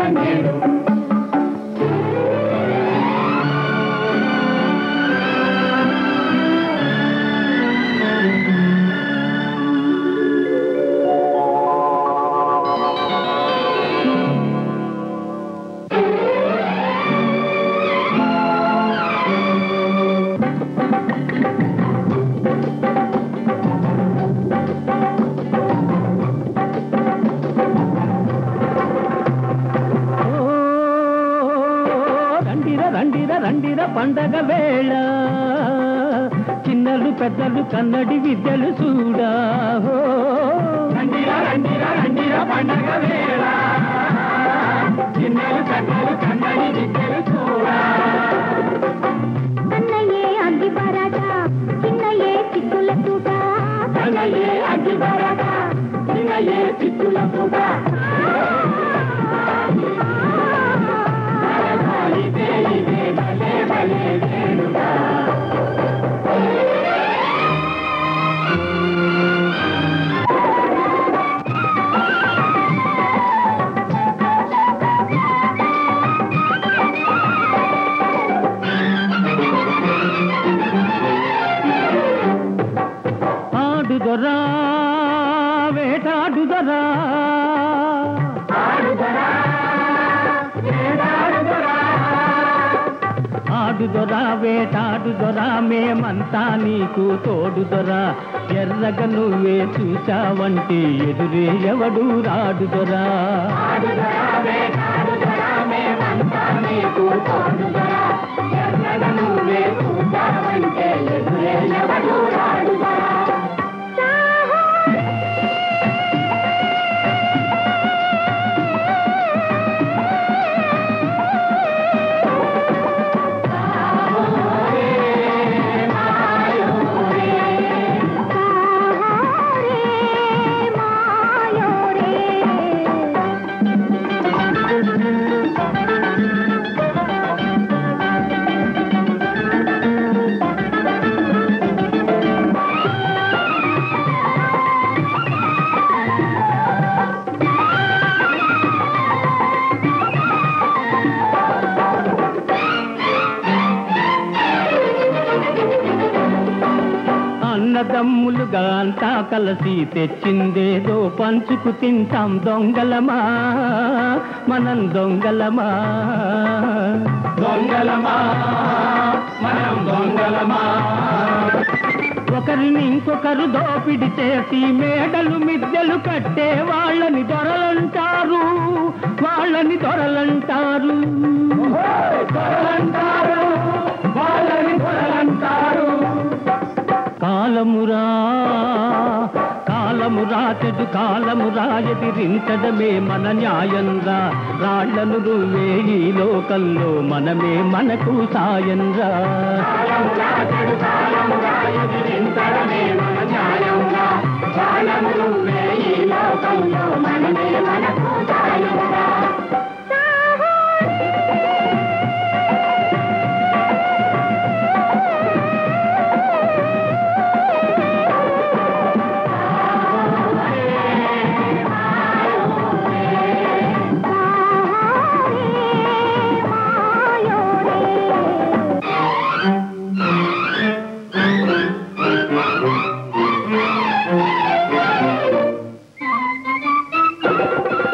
నేడు ఓ, రండిర రండిర రండిర పండగ వేళ చిన్నలు పెద్దలు కన్నడి విద్యలు చూడా ఓ, రండిరా రండిరా రండిరా పండగ వేళ చిన్నలు కన్నలు కన్నడి విద్యలు చూడా అన్నయ్యే అగ్గి పరాట చిన్నయ్యే చిక్కుల తూట కన్నయ్యే అగ్గి బరట చిన్నయ్యే చిత్తుల పూట ఇదే ఇదే భలే భలే వేడుక ఆడుదొరా వేటాడుదరా ఆడుదొరా వేటాడుదొరా మేమంతా నీకు తోడుదొరా ఎర్రగా నువ్వే చూసావంటే ఎదురే ఎవడు రాడుదొరా నీకు తోడుగా ఎర్రగా నువ్వే చూసావంటే ఎదురే ఎవడు రాడుగా సాహోరే మాయోరే అన్నదమ్ములుగా అంతా కలిసి తెచ్చిందేదో పంచుకు తింటాం దొంగలమా మనం దొంగలమా దొంగలమా మనం దొంగలమా ఒకరిని ఇంకొకరు దోపిడి చేసి మేడలు మిద్దెలు కట్టే వాళ్ళని దొరలంటారు వాళ్ళని దొరలంటారు దొరలంటారు వాళ్ళని దొరలంటారు కాలమురా కాలమురా చెడు కాలమురా ఎదిరించడమే మన న్యాయంరా రాళ్లను నువ్వే ఈ లోకంలో మనమే మనకు సాయంరా కాలమురా చెడు కాలమురా ఎదిరించడమే మన న్యాయంగా కాలము నువ్వే ఈ లోకంలో మనమే మనకు సాయంగా సాహోరే మాయోరే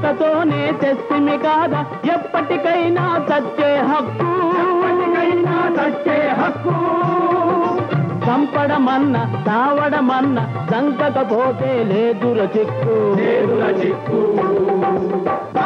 బాధతోనే తెస్తిమి కాదా ఎప్పటికైనా చచ్చే హక్కు ఎప్పటికైనా చచ్చే హక్కు చంపడమన్న తావడమన్న చంకకపోతే లేదుర చిక్కు చేతుల చిక్కు